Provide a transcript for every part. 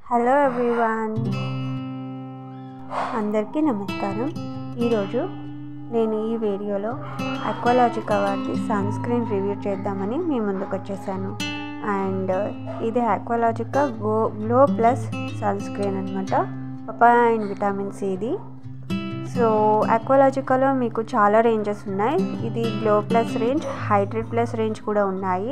hello everyone అందరికీ నమస్కారం ఈరోజు నేను ఈ వీడియోలో అక్వాలాజికా వారి సన్ స్క్రీన్ రివ్యూ చేద్దామని మీ ముందుకు వచ్చేసాను అండ్ ఇది అక్వాలాజికా గో గ్లో ప్లస్ సన్ స్క్రీన్ అనమాట పపాయ అండ్ విటమిన్ సి ఇది సో అక్వాలాజికాలో మీకు చాలా రేంజెస్ ఉన్నాయి ఇది glow plus range hydrate plus range కూడా ఉన్నాయి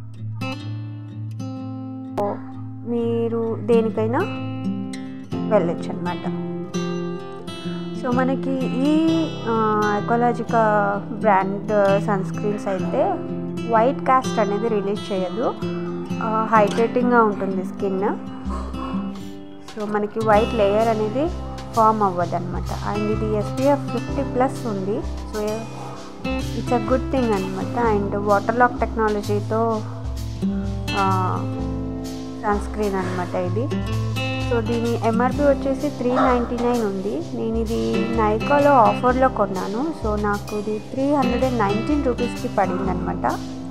మీరు దేనికైనా వెళ్ళొచ్చు అనమాట సో మనకి ఈ ఎకాలజికా బ్రాండ్ సన్ స్క్రీన్స్ అయితే వైట్ కాస్ట్ అనేది రిలీజ్ చేయదు హైడ్రేటింగ్గా ఉంటుంది స్కిన్ సో మనకి వైట్ లేయర్ అనేది ఫామ్ అవ్వదు అనమాట అండ్ ఇది ఎస్పీఎఫ్ ఫిఫ్టీ ప్లస్ ఉంది so it's a good thing అనమాట అండ్ వాటర్ లాక్ టెక్నాలజీతో సన్ స్క్రీన్ అనమాట ఇది సో దీని ఎంఆర్పి వచ్చేసి త్రీ నైంటీ నైన్ ఉంది నేను ఇది నైకాలో ఆఫర్లో కొన్నాను సో నాకు ఇది త్రీ హండ్రెడ్ అండ్ నైన్టీన్ రూపీస్కి పడింది అనమాట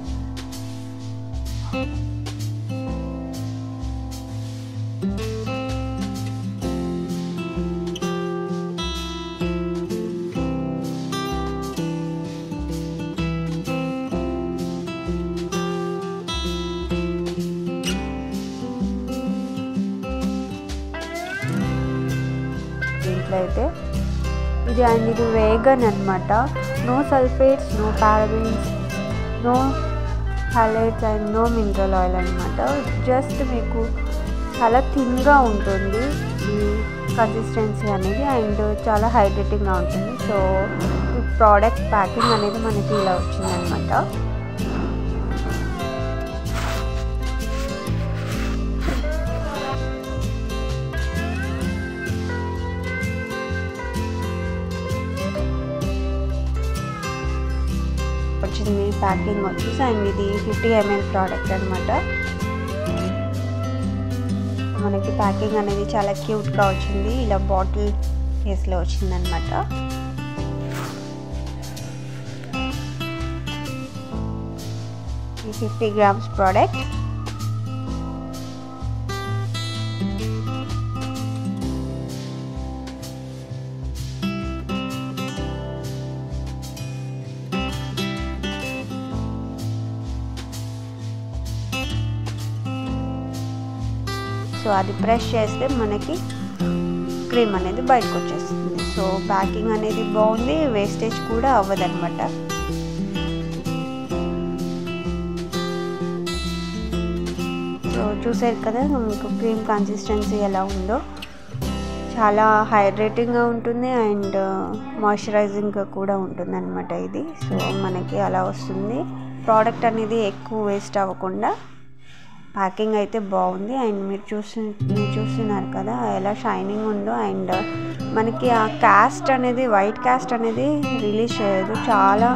దీంట్లో అయితే ఇది అండ్ ఇది వేగన్ అనమాట no sulphates no parabens no highlights and no mineral oil అనమాట జస్ట్ మీకు చాలా థిన్గా ఉంటుంది ఈ కన్సిస్టెన్సీ అనేది అండ్ చాలా హైడ్రేటింగ్గా ఉంటుంది సో ఈ ప్రోడక్ట్ ప్యాకింగ్ అనేది మనకి ఇలా వచ్చిందనమాట వచ్చింది ప్యాకింగ్ వచ్చేసి అండ్ ఇది ఫిఫ్టీ ఎంఎల్ ప్రోడక్ట్ అనమాట మనకి ప్యాకింగ్ అనేది చాలా క్యూట్గా వచ్చింది ఇలా బాటిల్ కేసులో వచ్చిందనమాట ఈ ఫిఫ్టీ గ్రామ్స్ ప్రోడక్ట్ సో అది ప్రెస్ చేస్తే మనకి క్రీమ్ అనేది బయటకు వచ్చేస్తుంది సో ప్యాకింగ్ అనేది బాగుంది వేస్టేజ్ కూడా అవ్వదన్నమాట సో చూసారు కదా మీకు క్రీమ్ కన్సిస్టెన్సీ ఎలా ఉందో చాలా హైడ్రేటింగ్గా ఉంటుంది అండ్ మాయిశ్చరైజింగ్గా కూడా ఉంటుంది అనమాట ఇది సో మనకి అలా వస్తుంది ప్రోడక్ట్ అనేది ఎక్కువ వేస్ట్ అవ్వకుండా ప్యాకింగ్ అయితే బాగుంది అండ్ మీరు చూసి మీరు చూస్తున్నారు కదా ఎలా షైనింగ్ ఉందో అండ్ మనకి ఆ క్యాస్ట్ అనేది వైట్ క్యాస్ట్ అనేది రిలీజ్ చేయదు చాలా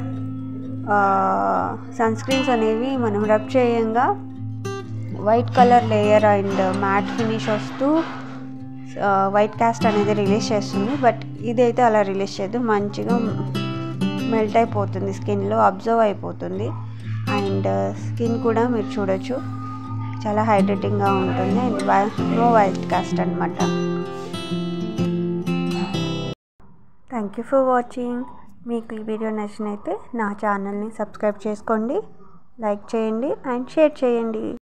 సన్ స్క్రీన్స్ అనేవి మనం రబ్ చేయంగా white colour layer and matte finish వస్తూ వైట్ క్యాస్ట్ అనేది రిలీజ్ చేస్తుంది బట్ ఇదైతే అలా రిలీజ్ చేయదు మంచిగా మెల్ట్ అయిపోతుంది స్కిన్లో అబ్జర్వ్ అయిపోతుంది అండ్ స్కిన్ కూడా మీరు చూడొచ్చు చాలా హైడ్రేటింగ్గా ఉంటుంది అండ్ నో వైట్ కాస్ట్ అనమాట థ్యాంక్ యూ ఫర్ వాచింగ్ మీకు ఈ వీడియో నచ్చినైతే నా ఛానల్ని సబ్స్క్రైబ్ చేసుకోండి లైక్ చేయండి అండ్ షేర్ చేయండి